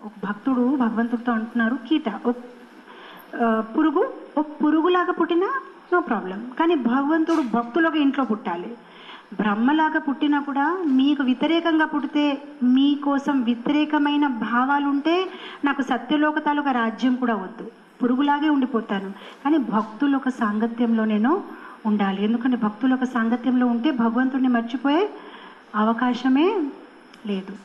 ఒక భక్తుడు భగవంతుడితో అంటున్నారు కీట ఒక ఆ, పురుగు ఒక పురుగులాగా పుట్టినా నో ప్రాబ్లం కానీ భగవంతుడు భక్తులుగా ఇంట్లో పుట్టాలి బ్రహ్మలాగా పుట్టినా కూడా మీకు వ్యతిరేకంగా పుడితే మీకోసం వ్యతిరేకమైన భావాలుంటే నాకు సత్యలోక తాలూకా రాజ్యం కూడా వద్దు పురుగులాగే ఉండిపోతాను కానీ భక్తుల ఒక సాంగత్యంలో నేను ఉండాలి ఎందుకంటే భక్తుల ఒక సాంగత్యంలో ఉంటే భగవంతుడిని మర్చిపోయే అవకాశమే లేదు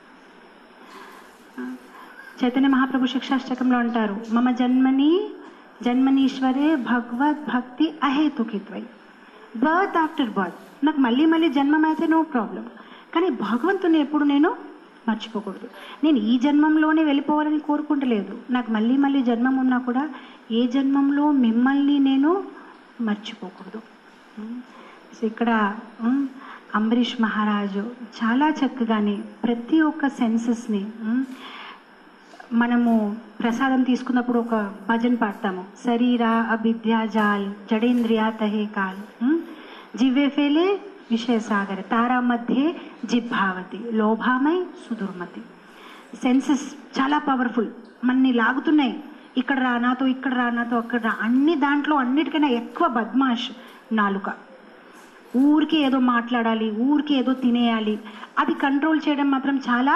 చైతన్య మహాప్రభు శిక్షాష్టకంలో అంటారు మమ జన్మని జన్మనీశ్వరే భగవద్ భక్తి అహేతుకిత్వై బర్త్ ఆఫ్టర్ బర్త్ నాకు మళ్ళీ మళ్ళీ జన్మం అయితే నో ప్రాబ్లం కానీ భగవంతుని ఎప్పుడు నేను మర్చిపోకూడదు నేను ఈ జన్మంలోనే వెళ్ళిపోవాలని కోరుకుంటలేదు నాకు మళ్ళీ మళ్ళీ జన్మం ఉన్నా కూడా ఏ జన్మంలో మిమ్మల్ని నేను మర్చిపోకూడదు ఉమ్. సో ఇక్కడ ఉమ్, అంబరీష్ మహారాజు చాలా చక్కగానే ప్రతి ఒక్క సెన్సెస్ని ఉమ్, మనము ప్రసాదం తీసుకున్నప్పుడు ఒక భజన పాడతాము శరీరా అవిద్యా జాల్ జడేంద్రియా తహే కాల్ ఉమ్, జివ్వే ఫేలే విషయ సాగర తారా మధ్యే జిభావతి లోభామై సుదుర్మతి సెన్సెస్ చాలా పవర్ఫుల్ మనని లాగుతున్నాయి ఇక్కడ రా నాతో ఇక్కడ రా నాతో అక్కడ రా అన్ని దాంట్లో అన్నిటికైనా ఎక్కువ బద్మాష్ నాలుక ఊరికి ఏదో మాట్లాడాలి ఊరికి ఏదో తినేయాలి అది కంట్రోల్ చేయడం మాత్రం చాలా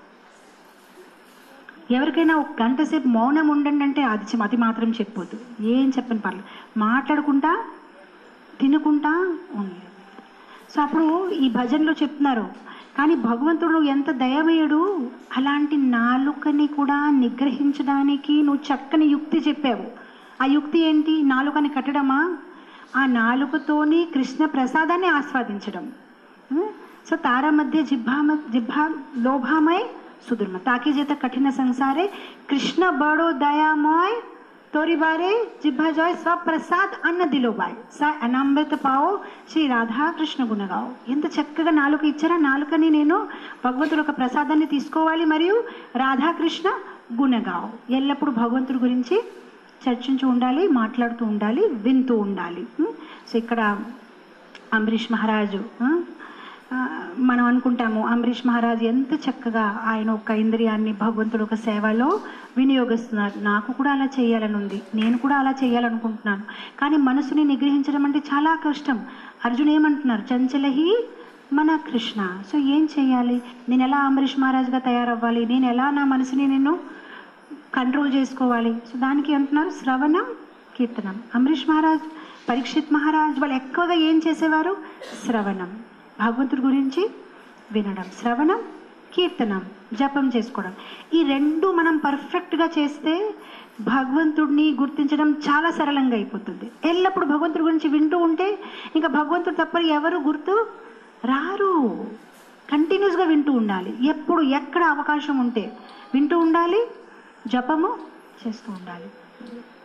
ఎవరికైనా ఒక గంట సేపు మౌనం ఉండండి అంటే అది చె- అది మాత్రం చెప్పొద్దు ఏం చెప్పని పర్లేదు మాట్లాడుకుంటా తినుకుంటా ఉండలేదు సో అప్పుడు ఈ భజనలో చెప్తున్నారు కానీ భగవంతుడు ఎంత దయమయుడు అలాంటి నాలుకని కూడా నిగ్రహించడానికి నువ్వు చక్కని యుక్తి చెప్పావు ఆ యుక్తి ఏంటి నాలుకని కట్టడమా ఆ నాలుకతోని కృష్ణ ప్రసాదాన్ని ఆస్వాదించడం ఉం? సో తారా మధ్య జిభ్భామ జిభ్భా లోభామయ సుదుర్మ తాకి చేత కఠిన సంసారే కృష్ణ బడో దయామయ తోరి బారే జిభ్భా జాయ్ స్వప్రసాద్ అన్న దిలోబాయ్ స అనామృత పావో శ్రీ రాధాకృష్ణ గుణగావు ఎంత చక్కగా నాలుక ఇచ్చారా నాలుకని నేను భగవంతుడు ఒక ప్రసాదాన్ని తీసుకోవాలి మరియు రాధాకృష్ణ గుణగావు ఎల్లప్పుడూ భగవంతుడి గురించి చర్చించి ఉండాలి మాట్లాడుతూ ఉండాలి వింటూ ఉండాలి ఉం? సో ఇక్కడ అంబరీష్ మహారాజు ఆ, ఆ, మనం అనుకుంటాము అంబరీష్ మహారాజు ఎంత చక్కగా ఆయన ఒక ఇంద్రియాన్ని భగవంతుడు ఒక సేవలో వినియోగిస్తున్నారు నాకు కూడా అలా చేయాలని ఉంది నేను కూడా అలా చేయాలనుకుంటున్నాను కానీ మనసుని నిగ్రహించడం అంటే చాలా కష్టం అర్జున్ ఏమంటున్నారు చంచలహి మన కృష్ణ సో ఏం చేయాలి నేను ఎలా అంబరీష్ మహారాజుగా తయారవ్వాలి నేను ఎలా నా మనసుని నేను కంట్రోల్ చేసుకోవాలి సో దానికి అంటున్నారు శ్రవణం కీర్తనం అంబరీష్ మహారాజ్ పరీక్షిత్ మహారాజ్ వాళ్ళు ఎక్కువగా ఏం చేసేవారు శ్రవణం భగవంతుడి గురించి వినడం శ్రవణం కీర్తనం జపం చేసుకోవడం ఈ రెండు మనం పర్ఫెక్ట్గా చేస్తే భగవంతుడిని గుర్తించడం చాలా సరళంగా అయిపోతుంది ఎల్లప్పుడు భగవంతుడి గురించి వింటూ ఉంటే ఇంకా భగవంతుడు తప్ప ఎవరు గుర్తు రారు కంటిన్యూస్గా వింటూ ఉండాలి ఎప్పుడు ఎక్కడ అవకాశం ఉంటే వింటూ ఉండాలి జపము చేస్తూ ఉండాలి